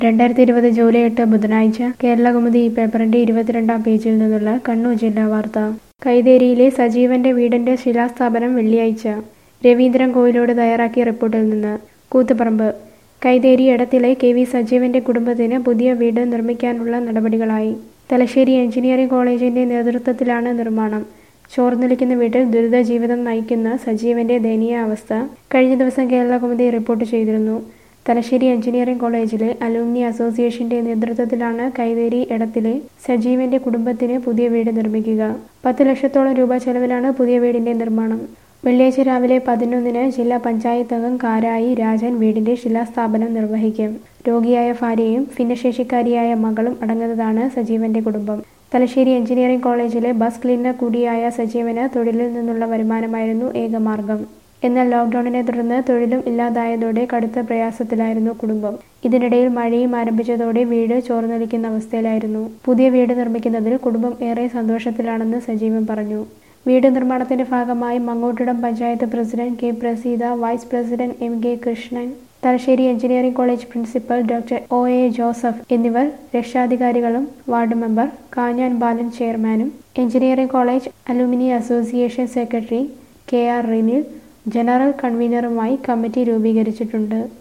രണ്ടായിരത്തി ഇരുപത് ജൂലൈ എട്ട് ബുധനാഴ്ച കേരളകൗമുദി ഈ പേപ്പറിന്റെ ഇരുപത്തിരണ്ടാം പേജിൽ നിന്നുള്ള കണ്ണൂർ ജില്ലാ വാർത്ത കൈതേരിയിലെ സജീവന്റെ വീടിന്റെ ശിലാസ്ഥാപനം വെള്ളിയാഴ്ച രവീന്ദ്രൻ കോയിലോട് തയ്യാറാക്കിയ റിപ്പോർട്ടിൽ നിന്ന് കൂത്തുപറമ്പ് കൈതേരി എടത്തിലെ കെ വി സജീവന്റെ കുടുംബത്തിന് പുതിയ വീട് നിർമ്മിക്കാനുള്ള നടപടികളായി തലശ്ശേരി എഞ്ചിനീയറിംഗ് കോളേജിന്റെ നേതൃത്വത്തിലാണ് നിർമ്മാണം ചോർന്നൊലിക്കുന്ന വീട്ടിൽ ദുരിത ജീവിതം നയിക്കുന്ന സജീവന്റെ ദയനീയ അവസ്ഥ കഴിഞ്ഞ ദിവസം കേരളകൗമുദി റിപ്പോർട്ട് ചെയ്തിരുന്നു തലശ്ശേരി എഞ്ചിനീയറിംഗ് കോളേജിലെ അലൂമിനി അസോസിയേഷന്റെ നേതൃത്വത്തിലാണ് കൈതേരി എടത്തിലെ സജീവന്റെ കുടുംബത്തിന് പുതിയ വീട് നിർമ്മിക്കുക പത്ത് ലക്ഷത്തോളം രൂപ ചെലവിലാണ് പുതിയ വീടിന്റെ നിർമ്മാണം വെള്ളിയാഴ്ച രാവിലെ പതിനൊന്നിന് ജില്ലാ പഞ്ചായത്ത് അംഗം കാരായി രാജൻ വീടിന്റെ ശിലാസ്ഥാപനം നിർവഹിക്കും രോഗിയായ ഭാര്യയും ഭിന്നശേഷിക്കാരിയായ മകളും അടങ്ങുന്നതാണ് സജീവന്റെ കുടുംബം തലശ്ശേരി എഞ്ചിനീയറിംഗ് കോളേജിലെ ബസ് ക്ലീനർ കൂടിയായ സജീവന് തൊഴിലിൽ നിന്നുള്ള വരുമാനമായിരുന്നു ഏകമാർഗം എന്നാൽ ലോക്ക്ഡൌണിനെ തുടർന്ന് തൊഴിലും ഇല്ലാതായതോടെ കടുത്ത പ്രയാസത്തിലായിരുന്നു കുടുംബം ഇതിനിടയിൽ മഴയും ആരംഭിച്ചതോടെ വീട് ചോർന്നൊലിക്കുന്ന അവസ്ഥയിലായിരുന്നു പുതിയ വീട് നിർമ്മിക്കുന്നതിൽ കുടുംബം ഏറെ സന്തോഷത്തിലാണെന്ന് സജീവൻ പറഞ്ഞു വീട് നിർമ്മാണത്തിന്റെ ഭാഗമായി Mangattidam panchayat president K Praseetha vice president M K Krishnan Thalassery engineering college principal doctor O A Joseph എന്നിവർ രക്ഷാധികാരികളും വാർഡ് മെമ്പർ കാഞ്ഞാൻ ബാലൻ ചെയർമാനും engineering college alumni association secretary K R Rinil general കൺവീനറുമായി കമ്മിറ്റി രൂപീകരിച്ചിട്ടുണ്ട്